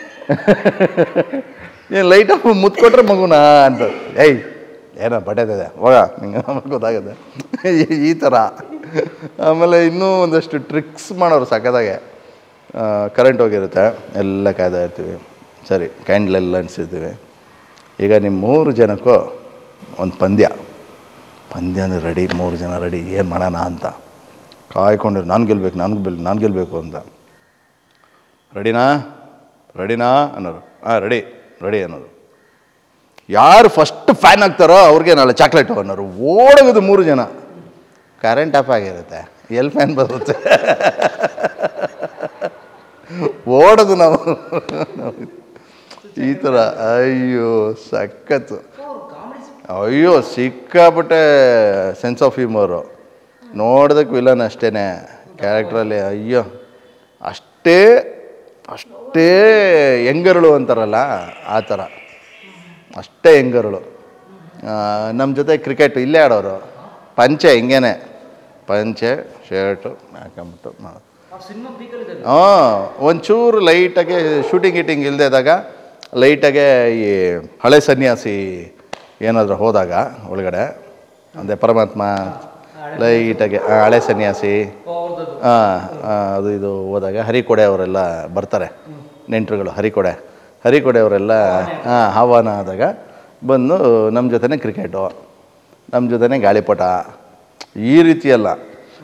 ಏನು ಲೈಟ್ ಆಫ್ ಮುತ್ಕೊಟ್ರೆ ಮಗುನಾ ಅಂತ ಏಯ್ ಏನೋ ಬಟ್ಟೆದಿದೆ ಹೋಗ ನಿಂಗೆ ನಮಗೆ ಗೊತ್ತಾಗುತ್ತೆ ಈ- ಈ ಥರ ಆಮೇಲೆ ಇನ್ನೂ ಒಂದಷ್ಟು ಟ್ರಿಕ್ಸ್ ಮಾಡೋರು ಸಕ್ಕದಾಗೆ ಕರೆಂಟ್ ಹೋಗಿರುತ್ತೆ ಎಲ್ಲ ಕಾಯ್ತಾ ಇರ್ತೀವಿ ಸರಿ ಕ್ಯಾಂಡ್ಲೆಲ್ಲ ಅನಿಸಿರ್ತೀವಿ ಈಗ ನಿಮ್ಮ ಮೂರು ಜನಕ್ಕೂ ಒಂದು ಪಂದ್ಯ ಪಂದ್ಯ ಅಂದರೆ ರೆಡಿ ಮೂರು ಜನ ರೆಡಿ ಏನು ಮಾಡೋಣ ಅಂತ ಕಾಯ್ಕೊಂಡಿರು ನಾನು ಗೆಲ್ಬೇಕು ನಾನು ಗೆಲ್ ನಾನು ಗೆಲ್ಲಬೇಕು ಅಂತ ರೆಡಿನಾ ರೆಡಿನಾ ಅನ್ನೋರು ಹಾಂ ರೆಡಿ ರೆಡಿ ಅನ್ನೋರು ಯಾರು ಫಸ್ಟ್ ಫ್ಯಾನ್ ಆಗ್ತಾರೋ ಅವ್ರಿಗೆ ನಾಳೆ ಚಾಕ್ಲೇಟು ಅನ್ನೋರು ಓಡೋಗೋದು ಮೂರು ಜನ ಕರೆಂಟ್ ಆಫ್ ಆಗಿರುತ್ತೆ ಎಲ್ಲಿ ಫ್ಯಾನ್ ಬರುತ್ತೆ ಓಡೋದು ನಾವು ಈ ಥರ ಅಯ್ಯೋ ಸಖತ್ತು ಅಯ್ಯೋ ಸಿಕ್ಕಾಪಟ್ಟೆ ಸೆನ್ಸ್ ಆಫ್ ಹ್ಯೂಮರು ನೋಡೋದಕ್ಕೆ ವಿಲನ್ ಅಷ್ಟೇ ಕ್ಯಾರೆಕ್ಟ್ರಲ್ಲಿ ಅಯ್ಯೋ ಅಷ್ಟೇ ಅಷ್ಟೇ ಹೆಂಗರಳು ಅಂತಾರಲ್ಲ ಆ ಥರ ಅಷ್ಟೇ ಹೆಂಗರಳು ನಮ್ಮ ಜೊತೆ ಕ್ರಿಕೆಟ್ ಇಲ್ಲೇ ಆಡೋರು ಪಂಚೆ ಹಿಂಗೇನೆ ಪಂಚೆ ಶರ್ಟು ಹಾಕೊಂಬಿಟ್ಟು ಮಾಡೋದು ಹಾಂ ಒಂಚೂರು ಲೈಟಾಗೆ ಶೂಟಿಂಗ್ ಗೀಟಿಂಗ್ ಇಲ್ಲದೆ ಇದ್ದಾಗ ಲೈಟಾಗೆ ಈ ಹಳೆ ಸನ್ಯಾಸಿ ಏನಾದರೂ ಹೋದಾಗ ಒಳಗಡೆ ಅಂದರೆ ಪರಮಾತ್ಮ ಲೈಟಾಗೆ ಆ, ಹಳೆ ಸನ್ಯಾಸಿ ಹಾಂ ಅದು ಇದು ಹೋದಾಗ ಹರಿಕೊಡೆ ಅವರೆಲ್ಲ ಬರ್ತಾರೆ ನೆಂಟರುಗಳು ಹರಿಕೊಡೆ ಹರಿಕೊಡೆ ಅವರೆಲ್ಲ ಹಾಂ ಆಹ್ವಾನ ಆದಾಗ ಬಂದು ನಮ್ಮ ಜೊತೆನೇ ಕ್ರಿಕೆಟು ನಮ್ಮ ಜೊತೆನೇ ಗಾಳಿಪಟ ಈ ರೀತಿ ಎಲ್ಲ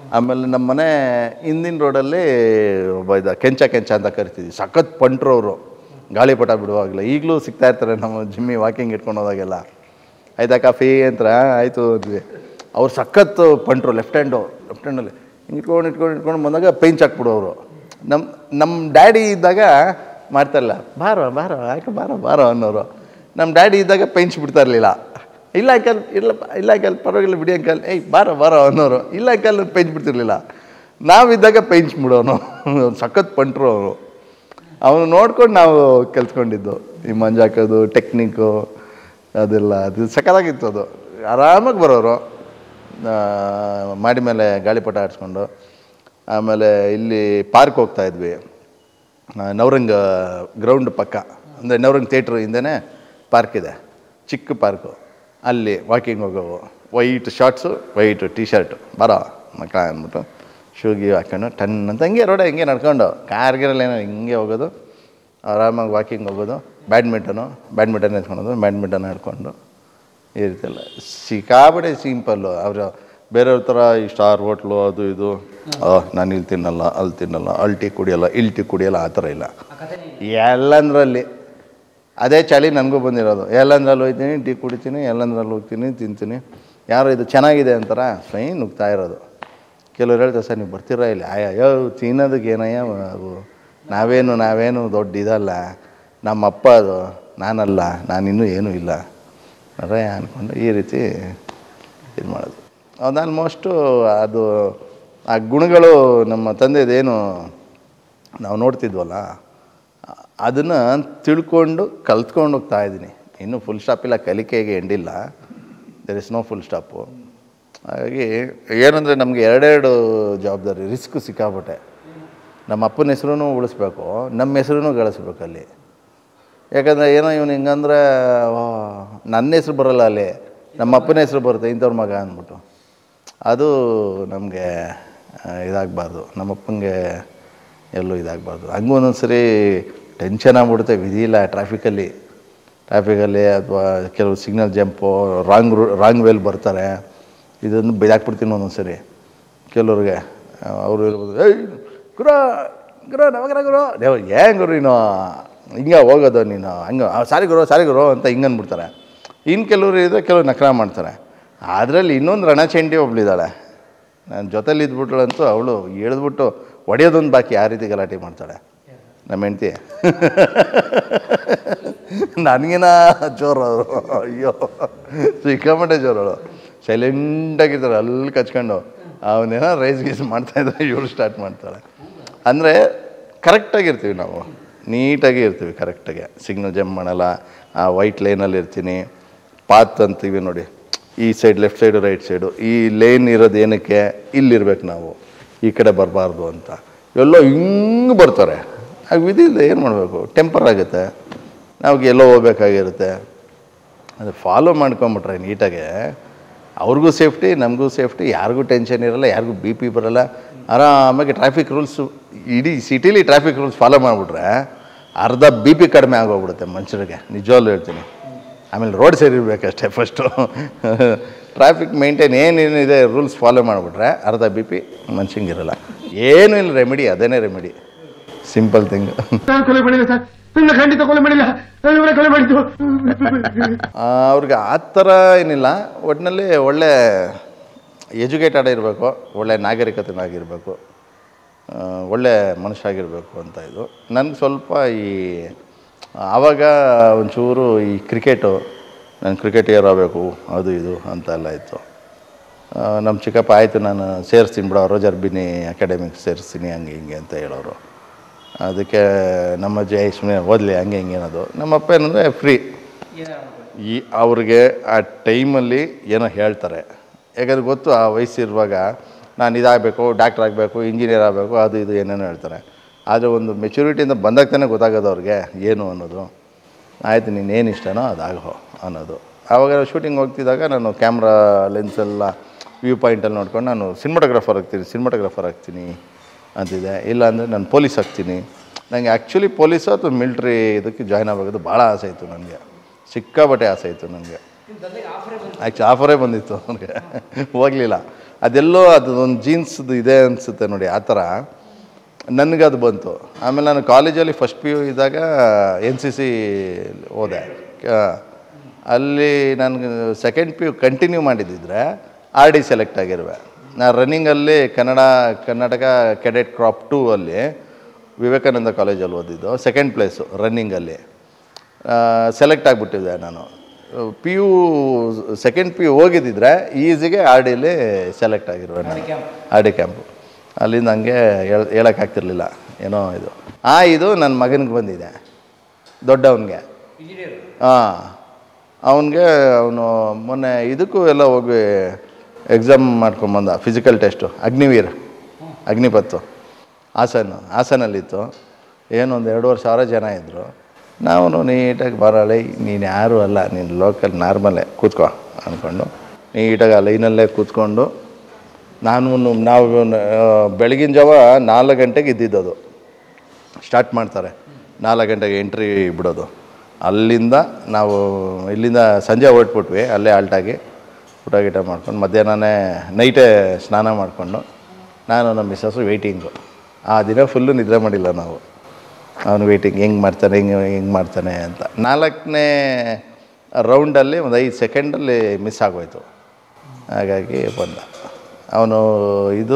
ಆಮೇಲೆ ನಮ್ಮ ಮನೆ ಹಿಂದಿನ ರೋಡಲ್ಲಿ ಒಬ್ಬ ಇದ್ದ ಕೆಂಚ ಕೆಂಚ ಅಂತ ಕರಿತಿದ್ವಿ ಸಖತ್ ಪಂಟ್ರು ಅವರು ಗಾಳಿಪಟ ಬಿಡುವಾಗಲೇ ಈಗಲೂ ಸಿಗ್ತಾ ಇರ್ತಾರೆ ನಮ್ಮ ಜಿಮ್ಮಿ ವಾಕಿಂಗ್ ಇಟ್ಕೊಂಡು ಹೋದಾಗೆಲ್ಲ ಆಯ್ತಾ ಕಾಫಿ ಅಂತ ಆಯಿತು ಅಂದ್ವಿ ಅವ್ರು ಸಖತ್ ಪಂಟ್ರು ಲೆಫ್ಟ್ ಹ್ಯಾಂಡು ಲೆಫ್ಟ್ ಹ್ಯಾಂಡಲ್ಲಿ ಹಿಂಗೆ ಇಟ್ಕೊಂಡು ಇಟ್ಕೊಂಡು ಇಟ್ಕೊಂಡು ಬಂದಾಗ ಪೈಂಚ್ ಹಾಕ್ಬಿಡೋರು ನಮ್ಮ ನಮ್ಮ ಡ್ಯಾಡಿ ಇದ್ದಾಗ ಮಾಡ್ತಾರಲ್ಲ ಬಾರೋ ಬಾರೋ ಯಾಕೆ ಬಾರೋ ಬಾರೋ ಅನ್ನೋರು ನಮ್ಮ ಡ್ಯಾಡಿ ಇದ್ದಾಗ ಪೈಂಚ್ ಬಿಡ್ತಾ ಇರಲಿಲ್ಲ ಇಲ್ಲ ಅಂಕಲ್ ಇಲ್ಲ ಇಲ್ಲ ಅಂಕಲ್ ಪರವಾಗಿಲ್ಲ ಬಿಡಿ ಅಂಕಲ್ ಏಯ್ ಬಾರೋ ಬಾರೋ ಅನ್ನೋರು ಇಲ್ಲ ಅಂಕಲ್ ಪೈಂಚ್ ಬಿಡ್ತಿರ್ಲಿಲ್ಲ ನಾವಿದ್ದಾಗ ಪೈಂಚ್ ಬಿಡೋನು ಸಖತ್ ಪಂಟ್ರು ಅವರು ಅವನು ನೋಡ್ಕೊಂಡು ನಾವು ಕಲ್ತ್ಕೊಂಡಿದ್ದು ಈ ಮಂಜಾಕೋದು ಟೆಕ್ನಿಕ್ಕು ಅದೆಲ್ಲ ಅದು ಸಕಲಾಗಿತ್ತು ಅದು ಆರಾಮಾಗಿ ಬರೋರು ಆ, ಮಾಡಿ ಮೇಲೆ ಗಾಳಿಪಟ ಆಡಿಸ್ಕೊಂಡು ಆಮೇಲೆ ಇಲ್ಲಿ ಪಾರ್ಕ್ ಹೋಗ್ತಾ ಇದ್ವಿ ಆ, ನವರಂಗ ಗ್ರೌಂಡ್ ಪಕ್ಕ ಅಂದರೆ ನವರಂಗ್ ಥಿಯೇಟ್ರ್ ಹಿಂದೆನೇ ಪಾರ್ಕ್ ಇದೆ ಚಿಕ್ಕ ಪಾರ್ಕು ಅಲ್ಲಿ ವಾಕಿಂಗ್ ಹೋಗೋವು white shorts white T shirt ಬರೋ ಮಕ್ಕಳ ಅಂದ್ಬಿಟ್ಟು ಶೂಗಿ ಹಾಕೊಂಡು ಟನ್ ಅಂತ ಹಂಗೆ ರೋಡೆ ಹಿಂಗೆ ನಡ್ಕೊಂಡು ಕಾರ್ಗಿರಲ್ಲಿ ಏನೋ ಹಿಂಗೆ ಹೋಗೋದು ಆರಾಮಾಗಿ ವಾಕಿಂಗ್ ಹೋಗೋದು ಬ್ಯಾಡ್ಮಿಂಟನು ಬ್ಯಾಡ್ಮಿಂಟನ್ ಎತ್ಕೊಳೋದು ಬ್ಯಾಡ್ಮಿಂಟನ್ ಆಡ್ಕೊಂಡು ಈ ರೀತಿ ಎಲ್ಲ ಸಿಕ್ಕಾಪಟ್ಟೆ ಸಿಂಪಲ್ಲು ಅವರು ಬೇರೆಯವ್ರ ಥರ ಈ ಸ್ಟಾರ್ ಹೋಟ್ಲು ಅದು ಇದು ನಾನು ಇಲ್ಲಿ ತಿನ್ನಲ್ಲ ಅಲ್ಲಿ ತಿನ್ನಲ್ಲ ಅಲ್ಲಿ ಟೀ ಕುಡಿಯಲ್ಲ ಇಲ್ಲಿ ಟೀ ಕುಡಿಯಲ್ಲ ಆ ಥರ ಇಲ್ಲ ಎಲ್ಲಂದ್ರಲ್ಲಿ ಅದೇ ಚಳಿ ನನಗೂ ಬಂದಿರೋದು ಎಲ್ಲಂದ್ರಲ್ಲಿ ಹೋಗ್ತೀನಿ ಟೀ ಕುಡಿತೀನಿ ಎಲ್ಲಂದ್ರಲ್ಲಿ ಹೋಗ್ತೀನಿ ತಿಂತೀನಿ ಯಾರು ಇದು ಚೆನ್ನಾಗಿದೆ ಅಂತಾರ ಸ್ವಯಂ ನುಗ್ತಾ ಇರೋದು ಕೆಲವ್ರು ಹೇಳ್ತಾರೆ ಸರ್ ನೀವು ಬರ್ತೀರಾ ಇಲ್ಲಿ ಅಯ್ಯೋ ತಿನ್ನೋದಕ್ಕೆ ಏನಯ್ಯ ಅದು ನಾವೇನು ನಾವೇನು ದೊಡ್ಡ ಇದಲ್ಲ ನಮ್ಮ ಅಪ್ಪ ಅದು ನಾನಲ್ಲ ನಾನಿನ್ನೂ ಏನೂ ಇಲ್ಲ ಅದೇ ಅಂದ್ಕೊಂಡು ಈ ರೀತಿ ಇದು ಮಾಡೋದು ಅದು ಆಲ್ಮೋಸ್ಟು ಅದು ಆ ಗುಣಗಳು ನಮ್ಮ ತಂದೆದೇನು ನಾವು ನೋಡ್ತಿದ್ವಲ್ಲ ಅದನ್ನು ತಿಳ್ಕೊಂಡು ಕಲ್ತ್ಕೊಂಡು ಹೋಗ್ತಾ ಇದ್ದೀನಿ ಇನ್ನೂ ಫುಲ್ ಸ್ಟಾಪ್ ಇಲ್ಲ ಕಲಿಕೆಗೆ ಎಂಡಿಲ್ಲ there is no full stop ಹಾಗಾಗಿ ಏನಂದರೆ ನಮಗೆ ಎರಡೆರಡು ಜವಾಬ್ದಾರಿ ರಿಸ್ಕ್ ಸಿಕ್ಕಾಬಿಟ್ಟೆ ನಮ್ಮ ಅಪ್ಪನ ಹೆಸ್ರು ಉಳಿಸ್ಬೇಕು ನಮ್ಮ ಹೆಸ್ರು ಗಳಿಸ್ಬೇಕು ಅಲ್ಲಿ ಯಾಕಂದರೆ ಏನೋ ಇವನು ಹಿಂಗಂದ್ರೆ ಓ, ನನ್ನ ಹೆಸ್ರು ಬರೋಲ್ಲ ಅಲ್ಲಿ ನಮ್ಮ ಅಪ್ಪನ ಹೆಸ್ರು ಬರುತ್ತೆ ಇಂಥವ್ರ ಮಗ ಅಂದ್ಬಿಟ್ಟು ಅದು ನಮಗೆ ಇದಾಗಬಾರ್ದು ನಮ್ಮಪ್ಪಂಗೆ ಎಲ್ಲೂ ಇದಾಗಬಾರ್ದು ಹಂಗೂ ಒಂದೊಂದು ಸರಿ ಟೆನ್ಷನ್ ಆಗ್ಬಿಡುತ್ತೆ ವಿಧಿ ಇಲ್ಲ ಟ್ರಾಫಿಕಲ್ಲಿ ಟ್ರಾಫಿಕಲ್ಲಿ ಅಥವಾ ಕೆಲವು ಸಿಗ್ನಲ್ ಜಂಪು ರಾಂಗ್ ರೂ ರಾಂಗ್ ವೇಲ್ ಬರ್ತಾರೆ ಇದನ್ನು ಬೈದಾಕ್ಬಿಡ್ತೀನಿ ಒಂದೊಂದು ಸರಿ ಕೆಲವ್ರಿಗೆ ಅವರು ಇರ್ಬೋದು ಏಯ್ ಗುರು ಗುರು ನಮಗರ ಗುರು ದೇವ್ ಏನ್ ಗುರು ನೀನು ಹಿಂಗೆ ಹೋಗೋದು ನೀನು ಹಂಗೆ ಆ, ಸಾರಿ ಗುರು ಸಾರಿ ಗುರು ಅಂತ ಹಿಂಗೆ ಅಂದ್ಬಿಡ್ತಾರೆ ಇನ್ನು ಕೆಲವರು ಇದ್ರೆ ಕೆಲವರು ನಕರ ಮಾಡ್ತಾರೆ ಅದರಲ್ಲಿ ಇನ್ನೊಂದು ರಣಚಂಡಿ ಒಬ್ಳಿದ್ದಾಳೆ ನನ್ನ ಜೊತೆಲಿ ಇದ್ಬಿಟ್ಳಂತೂ ಅವಳು ಎಳೆದ್ಬಿಟ್ಟು ಹೊಡೆಯೋದೊಂದು ಬಾಕಿ ಆ ರೀತಿ ಗಲಾಟೆ ಮಾಡ್ತಾಳೆ ನಮ್ಮ ಹೆಂಡ್ತಿ ನನಗಿನ ಜೋರು ಅವರು ಅಯ್ಯೋ ಸಿಕ್ಕಾಪಟ್ಟೆ ಜೋರು ಅವಳು ಸೈಲೆಂಟಾಗಿರ್ತಾರೆ ಅಲ್ಲಿ ಕಚ್ಕೊಂಡು ಅವನೇನೋ ರೈಸ್ ಗೀಸ್ ಮಾಡ್ತಾಯಿದ್ರೆ ಇವಳು ಸ್ಟಾರ್ಟ್ ಮಾಡ್ತಾಳೆ ಅಂದರೆ ಕರೆಕ್ಟಾಗಿರ್ತೀವಿ ನಾವು ನೀಟಾಗಿ ಇರ್ತೀವಿ ಕರೆಕ್ಟಾಗಿ ಸಿಗ್ನಲ್ ಜಂಪ್ ಮಾಡಲ್ಲ ಆ ವೈಟ್ ಲೈನಲ್ಲಿ ಇರ್ತೀನಿ ಪಾತ್ ಅಂತೀವಿ ನೋಡಿ ಈ side left side right side ಈ ಲೇನ್ ಇರೋದು ಏನಕ್ಕೆ ಇಲ್ಲಿರ್ಬೇಕು ನಾವು ಈ ಕಡೆ ಬರಬಾರ್ದು ಅಂತ ಎಲ್ಲೋ ಹಿಂಗೆ ಬರ್ತಾರೆ ಆಗ ವಿಧಿ ಇಲ್ಲ ಏನು ಮಾಡಬೇಕು ಟೆಂಪರ್ ಆಗುತ್ತೆ ನಾವು ಎಲ್ಲೋ ಹೋಗ್ಬೇಕಾಗಿರುತ್ತೆ ಅದು ಫಾಲೋ ಮಾಡ್ಕೊಂಬಿಟ್ರೆ ನೀಟಾಗೆ ಅವ್ರಿಗೂ ಸೇಫ್ಟಿ ನಮಗೂ ಸೇಫ್ಟಿ ಯಾರಿಗೂ ಟೆನ್ಷನ್ ಇರಲ್ಲ ಯಾರಿಗೂ ಬಿ ಪಿ ಬರಲ್ಲ ಆರಾಮಾಗಿ ಟ್ರಾಫಿಕ್ ರೂಲ್ಸು ಇಡೀ ಸಿಟಿಲಿ ಟ್ರಾಫಿಕ್ ರೂಲ್ಸ್ ಫಾಲೋ ಮಾಡಿಬಿಟ್ರೆ ಅರ್ಧ ಬಿ ಪಿ ಕಡಿಮೆ ಆಗೋಗ್ಬಿಡುತ್ತೆ ಮನುಷ್ಯರಿಗೆ ನಿಜವಾಗ್ಲೂ ಹೇಳ್ತೀನಿ ಆಮೇಲೆ ರೋಡ್ ಸರಿ ಇರಬೇಕಷ್ಟೇ ಫಸ್ಟು ಟ್ರಾಫಿಕ್ ಮೇಂಟೈನ್ ಏನೇನಿದೆ ರೂಲ್ಸ್ ಫಾಲೋ ಮಾಡಿಬಿಟ್ರೆ ಅರ್ಧ ಬಿ ಪಿ ಮನುಷ್ಯಂಗೆ ಇರಲ್ಲ ಏನೂ ಇಲ್ಲ ರೆಮಿಡಿ ಅದೇನೇ ರೆಮಿಡಿ ಸಿಂಪಲ್ ಥಿಂಗ್ ನಾನು ಕೊಲೆ ಮಾಡಿಲ್ಲ ಸರ್ ನನ್ನ ಖಂಡಿತ ಕೊಲೆ ಮಾಡಿಲ್ಲ ನಾನು ಇವರೇ ಕೊಲೆ ಮಾಡಿದ್ದು ಅವ್ರಿಗೆ ಆ ಥರ ಏನಿಲ್ಲ ಒಟ್ಟಿನಲ್ಲಿ ಒಳ್ಳೆ ಎಜುಕೇಟೆಡ್ ಇರಬೇಕು ಒಳ್ಳೆ ನಾಗರಿಕತೆನಾಗಿರಬೇಕು ಆ, ಒಳ್ಳೆ ಮನುಷ್ಯ ಆಗಿರಬೇಕು ಅಂತ ಇದು ನನಗೆ ಸ್ವಲ್ಪ ಈ ಆವಾಗ ಒಂಚೂರು ಈ ಕ್ರಿಕೆಟು ನಾನು ಕ್ರಿಕೆಟಿಯರ್ ಆಗಬೇಕು ಅದು ಇದು ಅಂತ ಎಲ್ಲ ಇತ್ತು ಆ, ನಮ್ಮ ಚಿಕ್ಕಪ್ಪ ಆಯಿತು ನಾನು ಸೇರಿಸ್ತೀನಿ ಬಿಡೋ ರೋಜರ್ ಬಿನಿ ಅಕಾಡೆಮಿಕ್ ಸೇರಿಸ್ತೀನಿ ಹಂಗೆ ಹಿಂಗೆ ಅಂತ ಹೇಳೋರು ಅದಕ್ಕೆ ನಮ್ಮ ಜಯ ಸುಮ್ಮನೆ ಓದಲಿ ಹಂಗೆ ಹಿಂಗೆ ಅನ್ನೋದು ನಮ್ಮಪ್ಪ ಏನಂದರೆ ಫ್ರೀ ಈ ಅವ್ರಿಗೆ ಆ ಟೈಮಲ್ಲಿ ಏನೋ ಹೇಳ್ತಾರೆ ಯಾಕಂದ್ರೆ ಗೊತ್ತು ಆ ವಯಸ್ಸಿರುವಾಗ ನಾನು ಇದಾಗಬೇಕು ಡಾಕ್ಟ್ರ್ ಆಗಬೇಕು ಇಂಜಿನಿಯರ್ ಆಗಬೇಕು ಅದು ಇದು ಏನೇನೋ ಹೇಳ್ತಾರೆ ಆದರೆ ಒಂದು ಮೆಚುರಿಟಿಯಿಂದ ಬಂದಾಗ ತಾನೇ ಗೊತ್ತಾಗೋದು ಅವ್ರಿಗೆ ಏನು ಅನ್ನೋದು ಆಯಿತು ನೀನು ಏನು ಇಷ್ಟನೋ ಅದಾಗೋ ಅನ್ನೋದು ಆವಾಗ ಶೂಟಿಂಗ್ ಹೋಗ್ತಿದ್ದಾಗ ನಾನು ಕ್ಯಾಮ್ರಾ ಲೆನ್ಸೆಲ್ಲ ವ್ಯೂ ಪಾಯಿಂಟಲ್ಲಿ ನೋಡ್ಕೊಂಡು ನಾನು ಸಿನಿಮಾಟೋಗ್ರಾಫರ್ ಆಗ್ತೀನಿ ಸಿನಿಮಾಟೋಗ್ರಾಫರ್ ಆಗ್ತೀನಿ ಅಂತಿದೆ ಇಲ್ಲ ಅಂದರೆ ನಾನು ಪೊಲೀಸ್ ಆಗ್ತೀನಿ ನನಗೆ ಆ್ಯಕ್ಚುಲಿ ಪೊಲೀಸು ಅಥವಾ ಮಿಲ್ಟ್ರಿ ಇದಕ್ಕೆ ಜಾಯ್ನ್ ಆಗೋದು ಭಾಳ ಆಸೆ ಇತ್ತು ನನಗೆ ಸಿಕ್ಕಾಬಟ್ಟೆ ಆಸೆ ಇತ್ತು ನನಗೆ ಆ್ಯಕ್ಚು ಆಫರೇ ಬಂದಿತ್ತು ನನಗೆ ಹೋಗಲಿಲ್ಲ ಅದೆಲ್ಲೋ ಅದು ಒಂದು ಜೀನ್ಸ್ದು ಇದೆ ಅನಿಸುತ್ತೆ ನೋಡಿ ಆ ಥರ ನನಗದು ಬಂತು ಆಮೇಲೆ ನಾನು ಕಾಲೇಜಲ್ಲಿ ಫಸ್ಟ್ ಪಿ ಯು ಇದ್ದಾಗ ಎನ್ ಸಿ ಸಿ ಹೋದೆ ಆ, ಅಲ್ಲಿ ನನಗೆ ಸೆಕೆಂಡ್ ಪಿ ಯು ಕಂಟಿನ್ಯೂ ಮಾಡಿದ್ದಿದ್ರೆ ಆರ್ ಡಿ ಸೆಲೆಕ್ಟ್ ಆಗಿರುವೆ ನಾನು ರನ್ನಿಂಗಲ್ಲಿ ಕನ್ನಡ ಕರ್ನಾಟಕ ಕೆಡೆಟ್ ಕ್ರಾಪ್ ಟೂ ಅಲ್ಲಿ ವಿವೇಕಾನಂದ ಕಾಲೇಜಲ್ಲಿ ಓದಿದ್ದು ಸೆಕೆಂಡ್ ಪ್ಲೇಸು ರನ್ನಿಂಗಲ್ಲಿ ಸೆಲೆಕ್ಟ್ ಆಗಿಬಿಟ್ಟಿದ್ದೆ ನಾನು P U second P U ಹೋಗಿದ್ದಿದ್ರೆ ಈಸಿಗೆ ಆರ್ ಡಿಲಿ ಸೆಲೆಕ್ಟ್ ಆಗಿರುವೆ ನಾನು ಆರ್ ಡಿ ಕ್ಯಾಂಪು ಅಲ್ಲಿಂದ ಹಂಗೆ ಹೇಳ ಹೇಳೋಕ್ಕಾಗ್ತಿರ್ಲಿಲ್ಲ ಏನೋ ಇದು ಆ ಇದು ನನ್ನ ಮಗನಿಗೆ ಬಂದಿದೆ ದೊಡ್ಡವನಿಗೆ ಹಾಂ ಅವನಿಗೆ ಅವನು ಮೊನ್ನೆ ಇದಕ್ಕೂ ಎಲ್ಲ ಹೋಗಿ ಎಕ್ಸಾಮ್ ಮಾಡ್ಕೊಂಬಂದ ಫಿಸಿಕಲ್ ಟೆಸ್ಟು ಅಗ್ನಿವೀರ್ ಅಗ್ನಿಪತ್ತು ಹಾಸನ ಹಾಸನಲ್ಲಿತ್ತು ಏನು ಒಂದು ಎರಡೂವರೆ ಸಾವಿರ ಜನ ಇದ್ದರು ನಾವು ನೀಟಾಗಿ ಬರೋಳೆ ನೀನು ಯಾರೂ ಅಲ್ಲ ನೀನು ಲೋಕಲ್ ನಾರ್ಮಲೇ ಕೂತ್ಕೋ ಅಂದ್ಕೊಂಡು ನೀಟಾಗಿ ಆ ಲೈನಲ್ಲೇ ಕೂತ್ಕೊಂಡು ನಾನು ನಾವು ಆ, ಬೆಳಗಿನ ಜಾವ ನಾಲ್ಕು ಗಂಟೆಗೆ ಇದ್ದಿದ್ದದು ಸ್ಟಾರ್ಟ್ ಮಾಡ್ತಾರೆ ನಾಲ್ಕು ಗಂಟೆಗೆ ಎಂಟ್ರಿ ಬಿಡೋದು ಅಲ್ಲಿಂದ ನಾವು ಇಲ್ಲಿಂದ ಸಂಜೆ ಹೊರಟ್ಬಿಟ್ವಿ ಅಲ್ಲೇ ಆಲ್ಟಾಗಿ ಊಟ ಗೀಟ ಮಾಡ್ಕೊಂಡು ಮಧ್ಯಾಹ್ನನೇ ನೈಟೇ ಸ್ನಾನ ಮಾಡಿಕೊಂಡು ನಾನು ನಮ್ಮ ಮಿಸ್ಸಸ್ಸು ವೆಯ್ಟಿಂಗು ಆ ದಿನ ಫುಲ್ಲು ನಿದ್ರೆ ಮಾಡಿಲ್ಲ ನಾವು ಅವನು ವೆಯ್ಟಿಂಗ್ ಹೆಂಗೆ ಮಾಡ್ತಾನೆ ಹೆಂಗೆ ಹೆಂಗೆ ಮಾಡ್ತಾನೆ ಅಂತ ನಾಲ್ಕನೇ ರೌಂಡಲ್ಲಿ ಒಂದು ಐದು ಸೆಕೆಂಡಲ್ಲಿ ಮಿಸ್ ಆಗೋಯ್ತು ಹಾಗಾಗಿ ಬಂದ ಅವನು ಇದು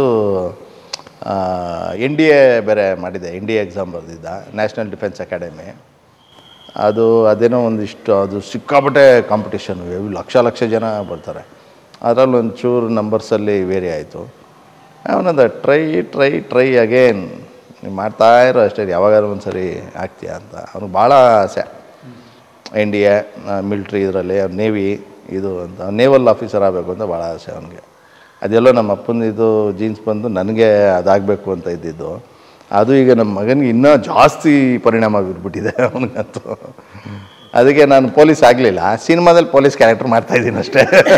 ಎನ್ ಡಿ ಎ ಬೇರೆ ಮಾಡಿದೆ ಎನ್ ಡಿ ಎ ಎಕ್ಸಾಮ್ ಬರೆದಿದ್ದ ನ್ಯಾಷನಲ್ ಡಿಫೆನ್ಸ್ ಅಕಾಡೆಮಿ ಅದು ಅದೇನೋ ಒಂದಿಷ್ಟು ಅದು ಸಿಕ್ಕಾಪಟ್ಟೆ ಕಾಂಪಿಟೇಷನ್ ಲಕ್ಷ ಲಕ್ಷ ಜನ ಬರ್ತಾರೆ ಅದರಲ್ಲಿ ಒಂಚೂರು ನಂಬರ್ಸಲ್ಲಿ ವೇರಿ ಆಯಿತು ಅವನದ ಟ್ರೈ ಟ್ರೈ ಟ್ರೈ ಅಗೇನ್ ನೀವು ಮಾಡ್ತಾ ಇರೋ ಅಷ್ಟೇ ಯಾವಾಗಾದ್ರೂ ಒಂದು ಸರಿ ಆಗ್ತೀಯ ಅಂತ ಅವ್ನಿಗೆ ಭಾಳ ಆಸೆ ಎನ್ ಡಿ ಎ ಮಿಲ್ಟ್ರಿ ಇದರಲ್ಲಿ ನೇವಿ ಇದು ಅಂತ ನೇವಲ್ ಆಫೀಸರ್ ಆಗಬೇಕು ಅಂತ ಭಾಳ ಆಸೆ ಅವನಿಗೆ ಅದೆಲ್ಲೋ ನಮ್ಮ ಅಪ್ಪನ ಇದು ಜೀನ್ಸ್ ಬಂದು ನನಗೆ ಅದಾಗಬೇಕು ಅಂತ ಇದ್ದಿದ್ದು ಅದು ಈಗ ನಮ್ಮ ಮಗನಿಗೆ ಇನ್ನೂ ಜಾಸ್ತಿ ಪರಿಣಾಮ ಬೀರ್ಬಿಟ್ಟಿದೆ ಅವನಿಗಂತೂ ಅದಕ್ಕೆ ನಾನು ಪೊಲೀಸ್ ಆಗಲಿಲ್ಲ ಸಿನಿಮಾದಲ್ಲಿ ಪೊಲೀಸ್ ಕ್ಯಾರೆಕ್ಟರ್ ಮಾಡ್ತಾ ಇದ್ದೀನಿ ಅಷ್ಟೇ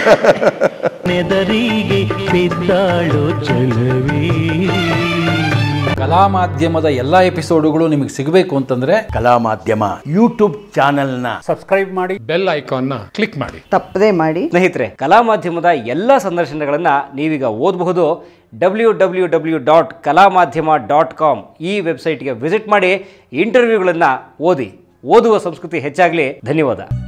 ನೆದರಿಗೆ ಬಿದ್ದಾಳು ಚಲವೇ ಕಲಾ ಮಾಧ್ಯಮದ ಎಲ್ಲ ಎಪಿಸೋಡುಗಳು ನಿಮಗೆ ಸಿಗಬೇಕು ಅಂತಂದ್ರೆ ಕಲಾ ಮಾಧ್ಯಮ ಯೂಟ್ಯೂಬ್ ಚಾನೆಲ್ನ ಬೆಲ್ ಐಕಾನ್ನ ಕ್ಲಿಕ್ ಮಾಡಿ ತಪ್ಪದೇ ಮಾಡಿ ಸ್ನೇಹಿತರೆ ಕಲಾ ಮಾಧ್ಯಮದ ಎಲ್ಲ ಸಂದರ್ಶನಗಳನ್ನು ನೀವೀಗ ಓದಬಹುದು ಡಬ್ಲ್ಯೂ ಡಬ್ಲ್ಯೂ ಡಬ್ಲ್ಯೂ ಡಾಟ್ ಕಲಾ ಮಾಧ್ಯಮ ಡಾಟ್ ಕಾಮ್ ಈ ವೆಬ್ಸೈಟ್ಗೆ ವಿಸಿಟ್ ಮಾಡಿ ಇಂಟರ್ವ್ಯೂಗಳನ್ನು ಓದಿ ಓದುವ ಸಂಸ್ಕೃತಿ ಹೆಚ್ಚಾಗಲಿ ಧನ್ಯವಾದ